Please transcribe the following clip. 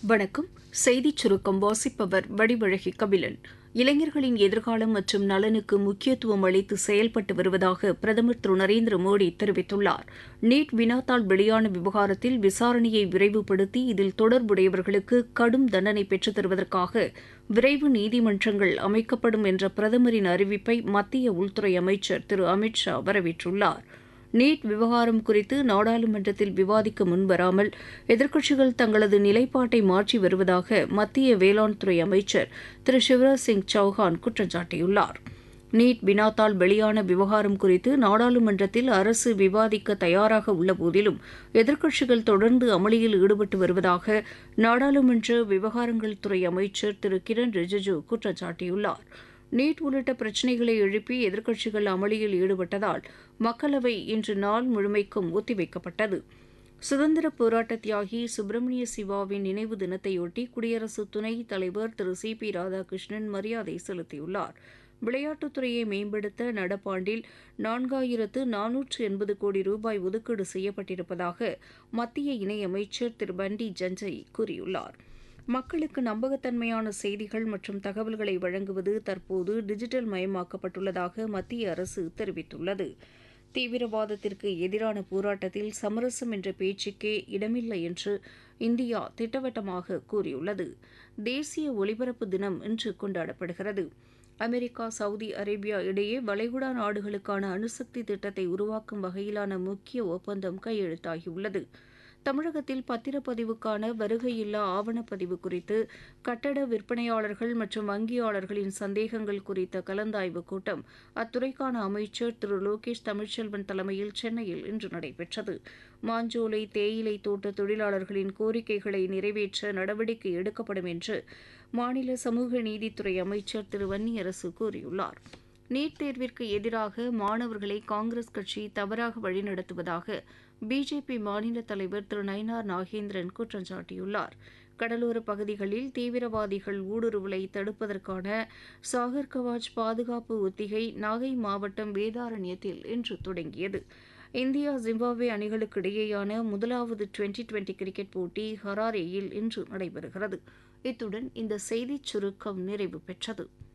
வணக்கம் செய்திச் சுருக்கம் வாசிப்பவர் வடிவழகி கபிலன் இளைஞர்களின் எதிர்காலம் மற்றும் நலனுக்கு முக்கியத்துவம் அளித்து செயல்பட்டு வருவதாக பிரதமர் திரு நரேந்திர மோடி தெரிவித்துள்ளார் நீட் வினாத்தாள் வெளியான விவகாரத்தில் விசாரணையை விரைவுபடுத்தி இதில் தொடர்புடையவர்களுக்கு கடும் தண்டனை பெற்றுத் தருவதற்காக விரைவு நீதிமன்றங்கள் அமைக்கப்படும் என்ற பிரதமரின் அறிவிப்பை மத்திய உள்துறை அமைச்சர் திரு அமித் ஷா வரவேற்றுள்ளார் நீட் விவகாரம் குறித்து நாடாளுமன்றத்தில் விவாதிக்க முன்வராமல் எதிர்க்கட்சிகள் தங்களது நிலைப்பாட்டை மாற்றி வருவதாக மத்திய வேளாண் துறை அமைச்சர் திரு சிவராஜ் சிங் சௌஹான் குற்றம் சாட்டியுள்ளார் நீட் வினாத்தாள் வெளியான விவகாரம் குறித்து நாடாளுமன்றத்தில் அரசு விவாதிக்க தயாராக உள்ளபோதிலும் எதிர்க்கட்சிகள் தொடர்ந்து அமளியில் ஈடுபட்டு வருவதாக நாடாளுமன்ற விவகாரங்கள் துறை அமைச்சர் திரு கிரண் ரிஜிஜு குற்றம் சாட்டியுள்ளார் நீட் உள்ளிட்ட பிரச்சினைகளை எழுப்பி எதிர்க்கட்சிகள் அமளியில் ஈடுபட்டதால் மக்களவை இன்று நாள் முழுமைக்கும் ஒத்திவைக்கப்பட்டது சுதந்திர போராட்ட தியாகி சுப்பிரமணிய சிவாவின் நினைவு தினத்தையொட்டி குடியரசு துணைத் தலைவர் திரு சி பி ராதாகிருஷ்ணன் மரியாதை செலுத்தியுள்ளார் விளையாட்டுத்துறையை மேம்படுத்த நடப்பாண்டில் நான்காயிரத்து நானூற்று எண்பது கோடி ரூபாய் ஒதுக்கீடு செய்யப்பட்டிருப்பதாக மத்திய இணையமைச்சர் திரு பண்டி ஜஞ்சய் கூறியுள்ளார் மக்களுக்கு நம்பகத்தன்மையான செய்திகள் மற்றும் தகவல்களை வழங்குவது தற்போது டிஜிட்டல் மயமாக்கப்பட்டுள்ளதாக மத்திய அரசு தெரிவித்துள்ளது தீவிரவாதத்திற்கு எதிரான போராட்டத்தில் சமரசம் என்ற பேச்சுக்கே இடமில்லை என்று இந்தியா திட்டவட்டமாக கூறியுள்ளது தேசிய ஒலிபரப்பு தினம் இன்று கொண்டாடப்படுகிறது அமெரிக்கா சவுதி அரேபியா இடையே வளைகுடா நாடுகளுக்கான அணுசக்தி திட்டத்தை உருவாக்கும் வகையிலான முக்கிய ஒப்பந்தம் கையெழுத்தாகியுள்ளது தமிழகத்தில் பத்திரப்பதிவுக்கான வருகையில்லா ஆவணப்பதிவு குறித்து கட்டட விற்பனையாளர்கள் மற்றும் வங்கியாளர்களின் சந்தேகங்கள் குறித்த கலந்தாய்வு கூட்டம் அத்துறைக்கான அமைச்சர் திரு லோகேஷ் தமிழ்ச்செல்வன் தலைமையில் சென்னையில் இன்று நடைபெற்றது மாஞ்சோலை தேயிலை தோட்ட தொழிலாளர்களின் கோரிக்கைகளை நிறைவேற்ற நடவடிக்கை எடுக்கப்படும் என்று மாநில சமூக நீதித்துறை அமைச்சர் திரு வன்னியரசு கூறியுள்ளார் நீட் தேர்விற்கு எதிராக மாணவர்களை காங்கிரஸ் கட்சி தவறாக வழிநடத்துவதாக பிஜேபி மாநில தலைவர் திரு நயினார் நாகேந்திரன் குற்றம் சாட்டியுள்ளார் கடலோர பகுதிகளில் தீவிரவாதிகள் ஊடுருவலை தடுப்பதற்கான சாகர் கவாஜ் பாதுகாப்பு ஒத்திகை நாகை மாவட்டம் வேதாரண்யத்தில் இன்று தொடங்கியது இந்தியா ஜிம்பாப்வே அணிகளுக்கு இடையேயான முதலாவது டுவெண்டி டுவெண்டி கிரிக்கெட் போட்டி ஹராரேயில் இன்று நடைபெறுகிறது இத்துடன் இந்த செய்திச் சுருக்கம் நிறைவு பெற்றது